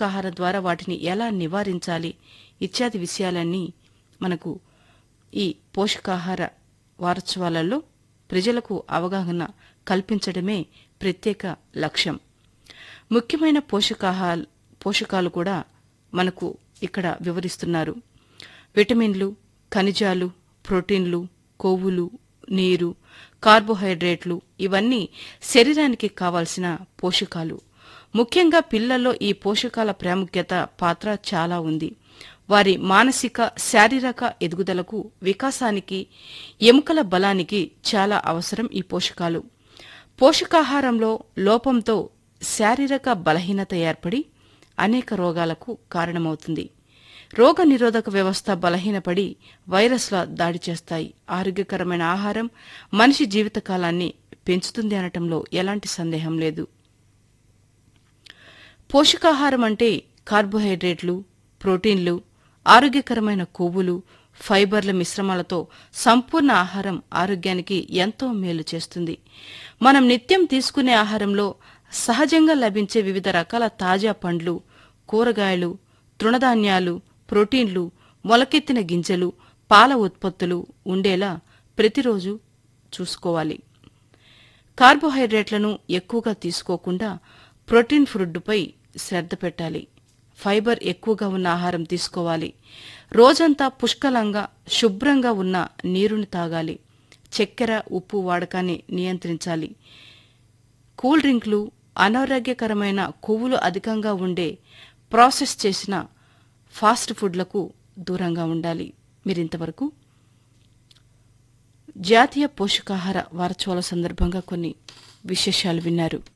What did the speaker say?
పోషకాహారం ద్వారా వాటిని ఎలా నివారించాలి ఇత్యాది విషయాలన్నీ మనకు ఈ పోషకాహార వారోత్సవాలలో ప్రజలకు అవగాహన కల్పించడమే ప్రత్యేక లక్ష్యం ముఖ్యమైన పోషకాహార పోషకాలు కూడా మనకు ఇక్కడ వివరిస్తున్నారు విటమిన్లు ఖనిజాలు ప్రోటీన్లు కొవ్వులు నీరు కార్బోహైడ్రేట్లు ఇవన్నీ శరీరానికి కావాల్సిన పోషకాలు ముఖ్యంగా పిల్లల్లో ఈ పోషకాల ప్రాముఖ్యత పాత్ర చాలా ఉంది వారి మానసిక శారీరక ఎదుగుదలకు వికాసానికి ఎముకల బలానికి చాలా అవసరం ఈ పోషకాలు పోషకాహారంలో లోపంతో శారీరక బలహీనత ఏర్పడి అనేక రోగాలకు కారణమవుతుంది రోగ నిరోధక వ్యవస్థ బలహీనపడి వైరస్ల దాడి చేస్తాయి ఆరోగ్యకరమైన ఆహారం మనిషి జీవితకాలాన్ని పెంచుతుంది అనటంలో ఎలాంటి సందేహం లేదు పోషకాహారం అంటే కార్బోహైడ్రేట్లు ప్రోటీన్లు ఆరోగ్యకరమైన కొవ్వులు ఫైబర్ల మిశ్రమాలతో సంపూర్ణ ఆహారం ఆరోగ్యానికి ఎంతో మేలు చేస్తుంది మనం నిత్యం తీసుకునే ఆహారంలో సహజంగా లభించే వివిధ రకాల తాజా పండ్లు కూరగాయలు తృణధాన్యాలు ప్రోటీన్లు మొలకెత్తిన గింజలు పాల ఉత్పత్తులు ఉండేలా ప్రతిరోజు చూసుకోవాలి కార్బోహైడ్రేట్లను ఎక్కువగా తీసుకోకుండా ప్రోటీన్ ఫుడ్పై శ్రద్ధ పెట్టాలి ఫైబర్ ఎక్కువగా ఉన్న ఆహారం తీసుకోవాలి రోజంతా పుష్కలంగా శుభ్రంగా ఉన్న నీరుని తాగాలి చక్కెర ఉప్పు వాడకాన్ని నియంత్రించాలి కూల్ డ్రింక్లు అనారోగ్యకరమైన కొవ్వులు అధికంగా ఉండే ప్రాసెస్ చేసిన ఫాస్ట్ ఫుడ్లకు దూరంగా ఉండాలి మీరింతవరకు జాతీయ పోషకాహార వారోత్సవాల సందర్భంగా కొన్ని విశేషాలు విన్నారు